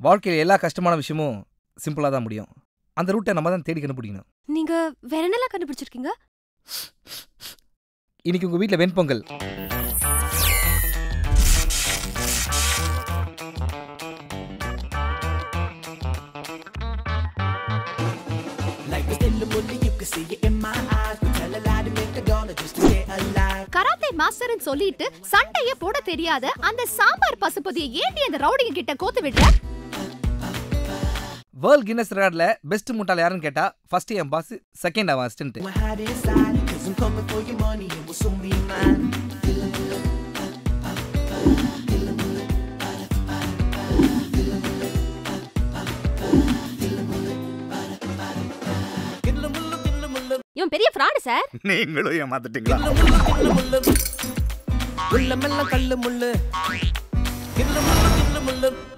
வாழ்க்கையில் எல்லா கஷ்டமான விஷயமும் சிம்பிளாக தான் முடியும் அந்த ரூட்டை நம்ம தான் தேடி கண்டுபிடிக்கணும் நீங்க வேற என்னலாம் கண்டுபிடிச்சிருக்கீங்க இன்னைக்கு உங்கள் வீட்டில் venpongal Like a still movie, you can see it in my eyes. We tell a lie to make a dollar just to stay alive. Karate மாஸ்டர்னு சொல்லிட்டு சண்டையே போட தெரியாத அந்த சாம்பார் பசுபதியை ஏண்டி அந்த ரவுடிங்க கிட்ட கோத்து விடுற வேர்ல்ட் கின்னஸ் ரெக்கார்டில் பெஸ்ட் முட்டாள் யாருன்னு கேட்டால் ஃபர்ஸ்ட் என் பாஸ் செகண்ட் அவன் assistant We're hide inside, cause I'm coming for your money, it will soon be mine. இவன் பெரிய ஃப்ராடு சார் நீங்களும் ஏமாத்துட்டீங்களா உள்ளமெல்லாம் கல்லு முள்ளு கில்லு முள்ளு கில்லு முள்ளு